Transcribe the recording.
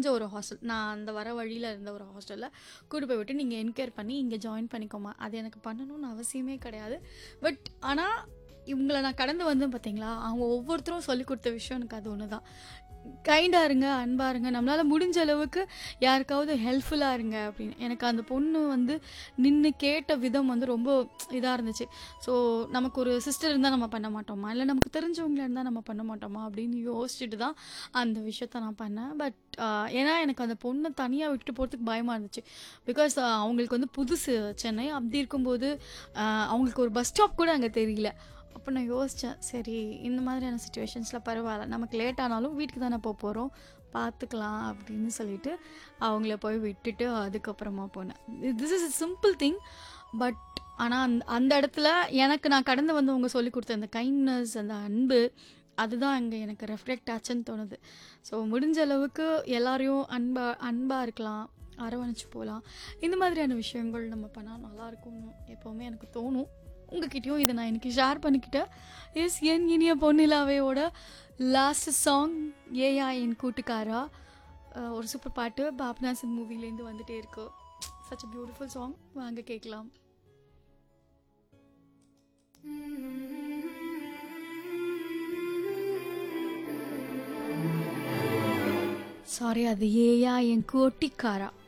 தெரிஞ்ச ஒரு ஹாஸ்டல் நான் அந்த வர வழியில் இருந்த ஒரு ஹாஸ்டலில் கூட்டு போய் விட்டு நீங்கள் என்கொயர் பண்ணி இங்கே ஜாயின் பண்ணிக்கோமா அது எனக்கு பண்ணணும்னு அவசியமே கிடையாது பட் ஆனால் இவங்கள நான் கடந்து வந்தேன் பார்த்தீங்களா அவங்க ஒவ்வொருத்தரும் சொல்லி கொடுத்த விஷயம் எனக்கு அது ஒன்று தான் கைண்டாக இருங்க அன்பாக இருங்க நம்மளால் முடிஞ்ச அளவுக்கு யாருக்காவது ஹெல்ப்ஃபுல்லாக இருங்க அப்படின்னு எனக்கு அந்த பொண்ணு வந்து நின்று கேட்ட விதம் வந்து ரொம்ப இதாக இருந்துச்சு ஸோ நமக்கு ஒரு சிஸ்டர் இருந்தால் நம்ம பண்ண மாட்டோமா இல்லை நமக்கு தெரிஞ்சவங்கள இருந்தால் நம்ம பண்ண மாட்டோமா அப்படின்னு யோசிச்சுட்டு தான் அந்த விஷயத்த நான் பண்ணேன் பட் ஏன்னா எனக்கு அந்த பொண்ணை தனியாக விட்டுட்டு போகிறதுக்கு பயமாக இருந்துச்சு பிகாஸ் அவங்களுக்கு வந்து புதுசு சென்னை அப்படி இருக்கும்போது ஆஹ், அவங்களுக்கு ஒரு பஸ் ஸ்டாப் கூட அங்கே தெரியல அப்போ நான் யோசித்தேன் சரி இந்த மாதிரியான சுச்சுவேஷன்ஸில் பரவாயில்ல நமக்கு லேட் ஆனாலும் வீட்டுக்கு தானே போக போகிறோம் பார்த்துக்கலாம் அப்படின்னு சொல்லிட்டு அவங்கள போய் விட்டுட்டு அதுக்கப்புறமா போனேன் this is simple thing but ஆனால் அந்த அந்த இடத்துல எனக்கு நான் கடந்து வந்தவங்க சொல்லி கொடுத்த அந்த கைண்ட்னஸ் அந்த அன்பு அதுதான் அங்கே எனக்கு ரெஃப்ளெக்ட் ஆச்சுன்னு தோணுது ஸோ முடிஞ்ச அளவுக்கு எல்லாரையும் அன்பா அன்பாக இருக்கலாம் அரவணைச்சு போகலாம் இந்த மாதிரியான விஷயங்கள் நம்ம பண்ணால் நல்லா இருக்கும்னு எப்போவுமே எனக்கு தோணும் உங்ககிட்டயும் இதை நான் இன்னைக்கு ஷேர் பண்ணிக்கிட்டேன் எஸ் என் இனிய பொன்னிலாவையோட லாஸ்ட் சாங் ஏயா என் கூட்டுக்காரா அஹ் ஒரு சூப்பர் பாட்டு பாப்னாசன் மூவிலேருந்து வந்துட்டே இருக்கு சச் அ பியூட்டிஃபுல் சாங் வாங்க கேட்கலாம் சாரி அது ஏயா என் கோட்டிக்காரா